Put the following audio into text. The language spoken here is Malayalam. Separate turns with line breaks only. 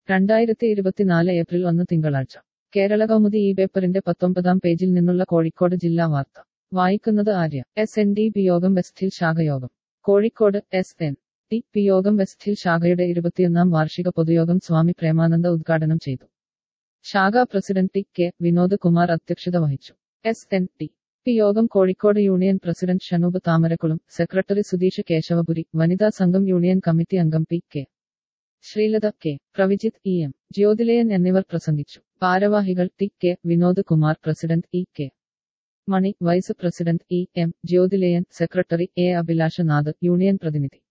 രണ്ടായിരത്തി ഇരുപത്തിനാല് ഏപ്രിൽ ഒന്ന് തിങ്കളാഴ്ച കേരള കൗമുദി ഈ പേപ്പറിന്റെ പത്തൊമ്പതാം പേജിൽ നിന്നുള്ള കോഴിക്കോട് ജില്ലാ വാർത്ത വായിക്കുന്നത് Arya S N D P യോഗം വെസ്റ്റ് ഹിൽ ശാഖയോഗം Kozhikode S N D P യോഗം വെസ്റ്റ് ഹിൽ ശാഖയുടെ ഇരുപത്തിയൊന്നാം വാർഷിക പൊതുയോഗം സ്വാമി പ്രേമാനന്ദ ഉദ്ഘാടനം ചെയ്തു ശാഖാ president T K Vinod Kumar അധ്യക്ഷത വഹിച്ചു എസ് എൻ ടി പി യോഗം Kozhikode union president Shanoob Thamarakulam secretary Sudheesh Kesavapuri വനിതാ സംഘം യൂണിയൻ കമ്മിറ്റി അംഗം P K Sreelatha K Pravijith E M Jyothilayan എന്നിവർ പ്രസംഗിച്ചു ഭാരവാഹികൾ T K Vinod Kumar president E K Mani vice president E M Jyothilayan secretary A Abhilashnath union പ്രതിനിധി